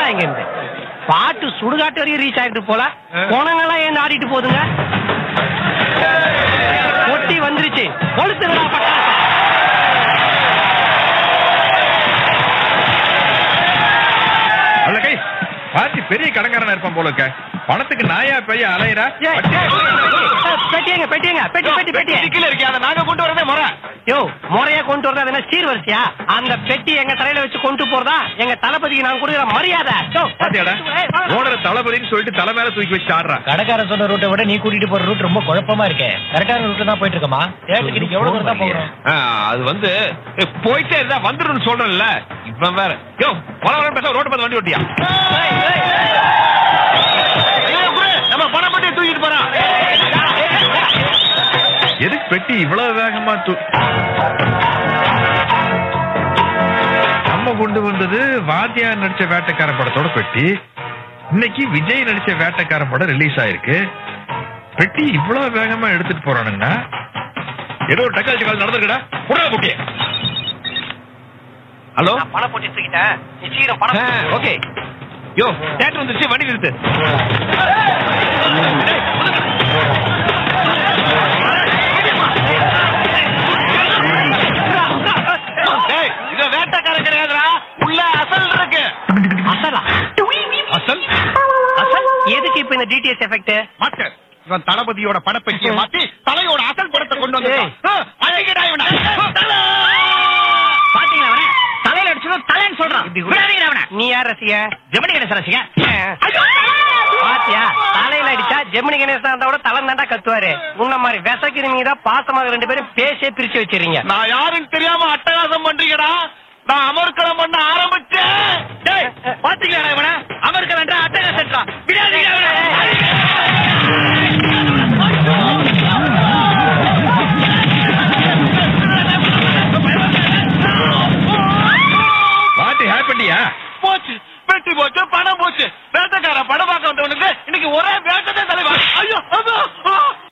போடா இங்க இருந்து பாட்டு சுடுகாட்டு வரையும் ரீச் ஆகிட்டு போல போனங்கெல்லாம் ஏன் ஆடிட்டு போகுதுங்க கொட்டி வந்துருச்சு கொளுத்துங்கடா பட்டாசு அல்ல கை பாத்தி பெரிய கடங்காரனா இருப்பான் போல இருக்க பணத்துக்கு நாயா பெய்ய அலையிறா ஏய், ஏய், பெட்டியங்க பெட்டியங்க பெட்டி பெட்டி பெட்டி கீழே இருக்கே அதை நாங்க கொண்டு வரதே முறை யோ முறையா கொண்டு வரதா என்ன சீர்வரிசையா அந்த பெட்டி எங்க தலையில வச்சு கொண்டு போறதா எங்க தளபதிக்கு நான் கொடுக்குற மரியாதை யோ, பாத்தியாடா ஏய், வா, வா. ஓனர் தளபதின்னு சொல்லிட்டு தலை மேல தூக்கி வச்சு ஆடுறான் கடைக்காரன் சொன்ன ரூட்டை விட நீ கூட்டிட்டு போற ரூட் ரொம்ப குழப்பமா இருக்கே கரெக்டான ரூட்ல தான் போயிட்டு இருக்கமா தேட்டருக்கு நீங்க எவ்வளவு தூரம் தான் போகிறோம் அது வந்து ஏய், போயிட்டே இருந்தா வந்துடும் சொல்றேன்ல இவன் வேற யோ வர வர பேச ரோட்டு பார்த்து வண்டி ஓட்டியா ஏய், ஏய், ஏய். நம்ம பணம் பட்டி தூக்கிட்டு போறான் எதுக்கு பெட்டி இவ்வளவு வேகமா தூ நம்ம கொண்டு வந்தது வாத்தியார் நடிச்ச வேட்டைக்கார படத்தோட பெட்டி இன்னைக்கு விஜய் நடிச்ச வேட்டைக்கார படம் ரிலீஸ் ஆயிருக்கு பெட்டி இவ்வளவு வேகமா எடுத்துட்டு போறானுங்கன்னா ஏதோ ஒரு டக்காச்சி கால் நடந்திருக்கடா புடா குட்டிய ஹலோ நான் பணம் போட்டு தூக்கிட்டேன் நீ சீக்கிரம் பணம் ஓகே யோ தேட்டர் வந்துருச்சு வண்டி நிறுத்து டேய், இது வேட்டைக்காரன் கிடையாதுடா உள்ள அசல் இருக்கு அசலா அசல் அசல் எதுக்கு இப்ப இந்த டிடிஎஸ் எஃபெக்ட் மாஸ்டர் இவன் தளபதியோட படப்பெட்டியை மாத்தி தலையோட அசல் படத்தை கொண்டு வந்திருக்கான் அழகிடா இவனை பாத்தீங்களா அவன தலையில அடிச்சதும் தலைன்னு சொல்றான் விடாதீங்க அவன நீ யார் ரசிக ஜெமினி கணேசன் ரசிக பாத்தியா தலையில அடிச்சா ஜெமினி கணேசன் இருந்தா கூட தலை தாண்டா கத்துவாரு உன்ன மாதிரி விசக்கிறீங்க தான் பாசமாக ரெண்டு பேரும் பேசே பிரிச்சு வச்சிருங்க நான் யாருன்னு தெரியாம அட்டகாசம் பண்றீங்கடா நான் அமர்க்களம் பண்ண ஆரம்பிச்சேன் டேய், பாத்தீங்களா இவன அமர்க்களம் அட்டகாசம் விடாதீங்க அவனை. வாட்டி ஹேப்பண்டியா போச்சு வெட்டி போச்சு பணம் போச்சு வேட்டக்கார படம் பார்க்க வந்தவனுக்கு இன்னைக்கு ஒரே வேட்டத்தை தலைவா ஐயோ அம்மா, ஆ,